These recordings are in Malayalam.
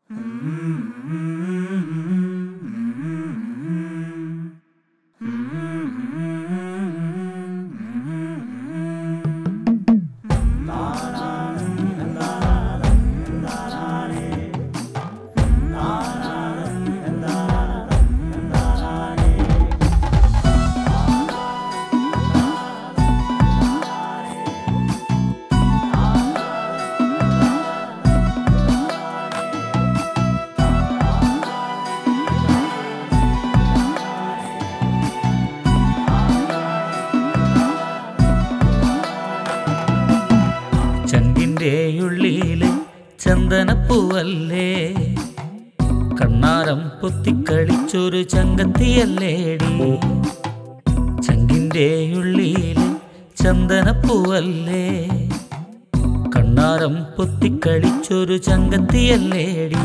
ചങ്കിൻ്റെ ഉള്ളില് ചന്ദനപ്പൂവല്ലേ കണ്ണാരം പൊത്തിക്കളിച്ചൊരു ചങ്കത്തിയല്ലേടി ചങ്കിൻ്റെ ഉള്ളില് ചന്ദനപ്പൂവല്ലേ കണ്ണാരം പൊത്തിക്കളിച്ചൊരു ചങ്കത്തിയല്ലേടി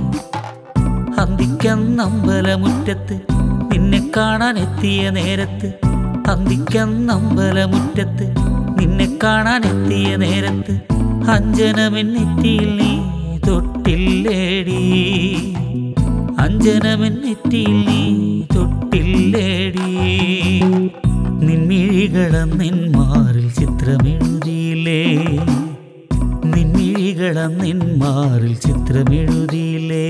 അന്തിക്കന്നമ്പലമുറ്റത്ത് നിന്നെ കാണാൻ എത്തിയ നേരത്ത് അന്തിക്കന്നമ്പലമുറ്റത്ത് നിന്നെ കാണാൻ എത്തിയ നേരത്ത് അഞ്ജനമെന്നെറ്റിയിൽ നീ തൊട്ടില്ലേടി അഞ്ജനമെന്നെറ്റിയിൽ നീ തൊട്ടില്ലേടി നിൻമിഴികളന്നിൻ മാറിൽ ചിത്രമെഴുതിയില്ലേ നിൻമിഴികളന്നിൻ മാറിൽ ചിത്രമെഴുതിയില്ലേ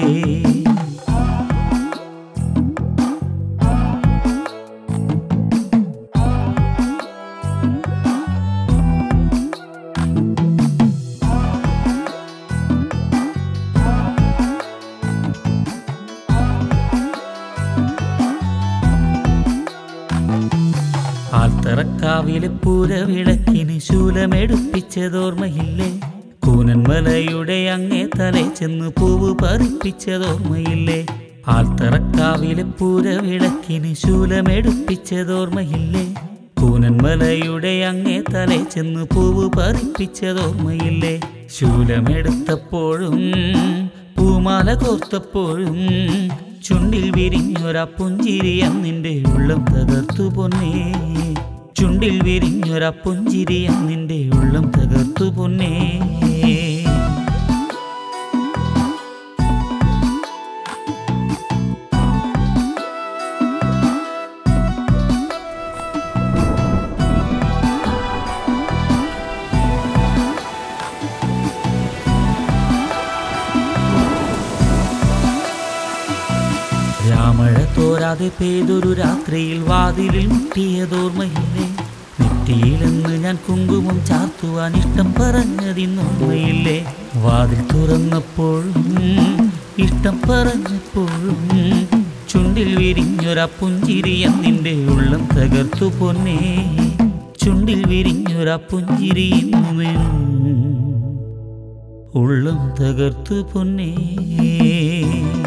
ആൽത്തറക്കാവിലെ പൂരവിളക്കിന് ശൂലമെടുപ്പിച്ചതോർമ്മയില്ലേ കൂനൻമലയുടെ അങ്ങേ തലേ ചെന്ന് പൂവ് പറിപ്പിച്ചതോർമ്മയില്ലേ ആൽത്തറക്കാവിലെ പൂരവിളക്കിന് ശൂലമെടുപ്പിച്ചതോർമ്മയില്ലേ കൂനൻമലയുടെ അങ്ങേ തലേ ചെന്ന് പൂവ് പറിപ്പിച്ചതോർമ്മയില്ലേ ശൂലമെടുത്തപ്പോഴും പൂമാല കോർത്തപ്പോഴും ചുണ്ടിൽ വിരിഞ്ഞൊരാ പുഞ്ചിരിയ നിന്റെ ഉള്ളം തകർത്തു പൊന്നേ ചുണ്ടിൽ വിരിഞ്ഞൊരാ പുഞ്ചിരിയ നിന്റെ ഉള്ളം തകർത്തു പൊന്നേ രാമഴ തോരാതെ പെയ്തൊരു രാത്രിയിൽ വാതിലിൽ മുട്ടിയതോർമ്മയില്ലേ നെറ്റിയിലെന്ന് ഞാൻ കുങ്കുമം ചാർത്തുവാൻ ഇഷ്ടം പറഞ്ഞതിന്നോർമ്മയില്ലേ വാതിൽ തുറന്നപ്പോഴും ഇഷ്ടം പറഞ്ഞപ്പോഴും ചുണ്ടിൽ വിരിഞ്ഞൊരാ പുഞ്ചിരിയ നിന്റെ ഉള്ളം തകർത്തു പൊന്നേ ചുണ്ടിൽ വിരിഞ്ഞൊരാ പുഞ്ചിരി ഉള്ളം തകർത്തു പൊന്നേ